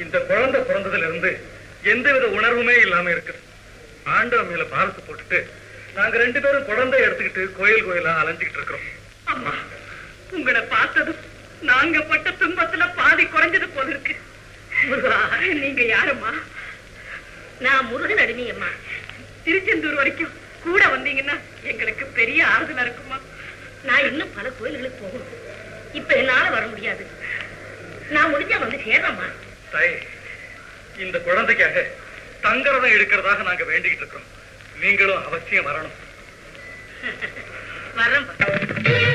இந்த குழந்தை பிறந்ததுல இருந்து எந்தவித உணர்வுமே இல்லாம இருக்குது ஆண்டவன் மேல பாரத்தை போட்டுட்டு நாங்க ரெண்டு பேரும் குழந்தை எடுத்துக்கிட்டு கோயில் கோயிலா அலைஞ்சுக்கிட்டு இருக்கிறோம் அம்மா உங்களை பார்த்ததும் நாங்க பட்ட துன்பத்துல பாதி குறைஞ்சது போல இருக்கு முருகா, நீங்க யாரம்மா நான் முருகன் அடிமை அம்மா திருச்செந்தூர் வரைக்கும் கூட வந்தீங்கன்னா எங்களுக்கு பெரிய ஆறுதலா இருக்குமா நான் இன்னும் பல கோயில்களுக்கு போகணும் இப்ப என்னால வர முடியாது நான் முடிஞ்சா வந்து சேர்றேம்மா தாய் இந்த குழந்தைக்காக தங்கரதம் எடுக்கிறதாக நாங்க வேண்டிக்கிட்டு இருக்கிறோம் நீங்களும் அவசியம் வரணும் வர்றேன்